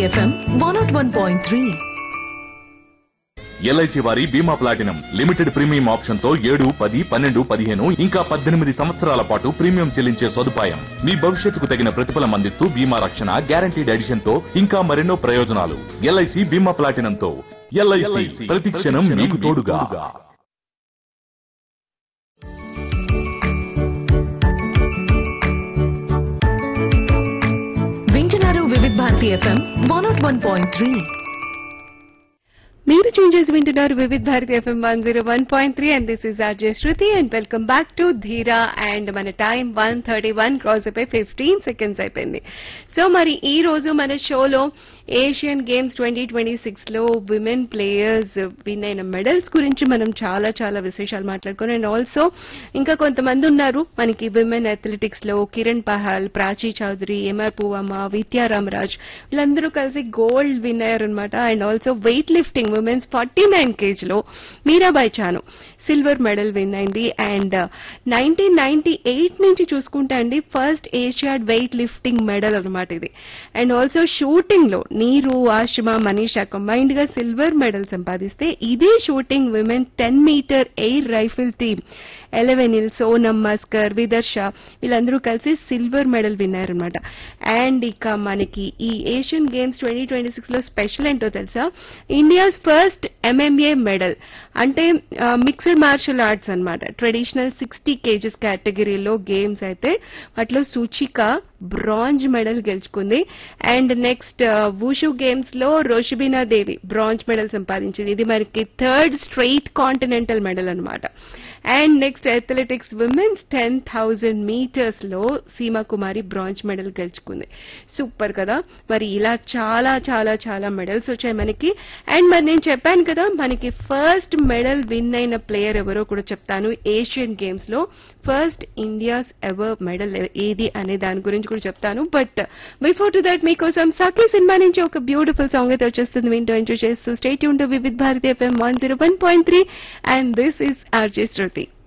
FM one naught one point three LIC వారి బీమా platinum limited premium option తో ఏడు పది పన్నెండు పదిహేను ఇంకా పద్దెనిమిది సంవత్సరాల పాటు ప్రీమియం చెల్లించే సదుపాయం మీ భవిష్యత్తుకు తగిన ప్రతిఫలం అందిస్తూ బీమా రక్షణ గ్యారంటీడ్ ఎడిషన్ తో ఇంకా మరెన్నో ప్రయోజనాలు ఎల్ఐసి బీమా ప్లాటినం తో ఎల్ఐసి ప్రతి క్షణం మీకు తోడుగా వింటున్నారు Vividh Bharati FM one naught one point three మీరు ట్యూన్ చేసి వింటున్నారు Vividh Bharati FM one zero one point three and this is RJ Shruti and welcome back to Dheera and మన time one thirty one cross అయిపోయి ఫిఫ్టీన్ సెకండ్స్ అయిపోయింది సో మరి ఈ రోజు మన షోలో Asian games twenty twenty six లో విమెన్ ప్లేయర్స్ విన్ అయిన మెడల్స్ గురించి మనం చాలా చాలా విశేషాలు మాట్లాడుకున్నాం అండ్ ఆల్సో ఇంకా కొంతమంది ఉన్నారు మనకి విమెన్ అథ్లెటిక్స్ లో కిరణ్ పహాల్ ప్రాచీ చౌదరి ఎంఆర్ పువమ్మ విద్యా రామరాజ్ వీళ్ళందరూ కలిసి గోల్డ్ విన్ అయ్యారనమాట and also weight lifting women's forty nine కేజీలో Mirabai Chanu silver medal win అయింది అండ్ నైన్టీన్ నైన్టీ ఎయిట్ నుంచి చూసుకుంటే అండి first Asiad weight lifting medal అనమాట ఇది అండ్ ఆల్సో షూటింగ్ లో నీరు ఆషిమా మనీషా కంబైన్డ్ గా సిల్వర్ మెడల్ సంపాదిస్తే ఇదే shooting women ten meter air rifle team Elavenil Sonam Maskar Vidarsa వీళ్ళందరూ కలిసి సిల్వర్ మెడల్ విన్నారు అనమాట అండ్ ఇక మనకి ఈ Asian games twenty twenty six లో స్పెషల్ ఏంటో తెలుసా ఇండియాస్ ఫస్ట్ ఎంఎంఏ మెడల్ అంటే మిక్స్డ్ మార్షల్ ఆర్ట్స్ అన్నమాట ట్రెడిషనల్ సిక్స్టీ కేజెస్ కేటగిరీలో గేమ్స్ అయితే వాటిలో సూచిక బ్రాంజ్ మెడల్ గెలుచుకుంది అండ్ నెక్స్ట్ వూషు గేమ్స్ లో రోషిబినా దేవి బ్రాంజ్ మెడల్ సంపాదించింది ఇది మనకి థర్డ్ స్ట్రెయిట్ కాంటినెంటల్ మెడల్ అన్నమాట and next athletics women's ten thousand metres లో సీమా కుమారి బ్రాంజ్ మెడల్ గెలుచుకుంది సూపర్ కదా మరి ఇలా చాలా చాలా చాలా మెడల్స్ వచ్చాయి మనకి అండ్ మరి నేను చెప్పాను కదా మనకి ఫస్ట్ మెడల్ విన్ అయిన ప్లేయర్ ఎవరో కూడా చెప్తాను ఏషియన్ గేమ్స్ లో ఫస్ట్ ఇండియాస్ ఎవర్ మెడల్ ఏది అనే దాని గురించి కూడా చెప్తాను బట్ బిఫోర్ టు దట్ మీకోసం సఖీ సినిమా నుంచి ఒక బ్యూటిఫుల్ సాంగ్ అయితే వచ్చేస్తుంది వింటూ ఎంజాయ్ చేస్తూ స్టేట్ యూన్ to Vividh Bharati FM one zero one point three and this is RJ Shruti